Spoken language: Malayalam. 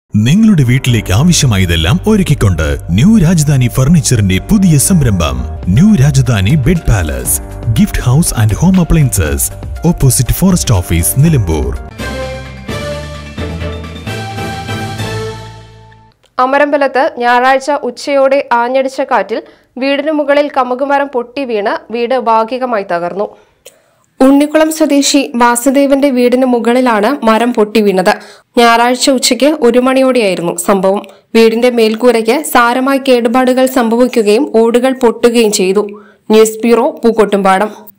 നിങ്ങളുടെ വീട്ടിലേക്ക് ആവശ്യമായതെല്ലാം ഒരുക്കിക്കൊണ്ട് ന്യൂ രാജധാനി ഫർണിച്ചറിന്റെ പുതിയ സംരംഭം new Rajadhani bed palace gift house and home appliances opposite forest office Nilambur അമരമ്പലത്ത് ഞായറാഴ്ച ഉച്ചയോടെ ആഞ്ഞടിച്ച കാറ്റിൽ വീടിനു മുകളിൽ കമുകുമരം പൊട്ടി വീണ് വീട് ഭാഗികമായി തകർന്നു ഉണ്ണിക്കുളം സ്വദേശി വാസുദേവന്റെ വീടിന് മുകളിലാണ് മരം പൊട്ടി വീണത് ഞായറാഴ്ച ഉച്ചയ്ക്ക് ഒരു മണിയോടെയായിരുന്നു സംഭവം വീടിന്റെ മേൽക്കൂരയ്ക്ക് സാരമായ കേടുപാടുകൾ സംഭവിക്കുകയും ഓടുകൾ പൊട്ടുകയും ചെയ്തു ന്യൂസ് ബ്യൂറോ പൂക്കോട്ടുംപാടം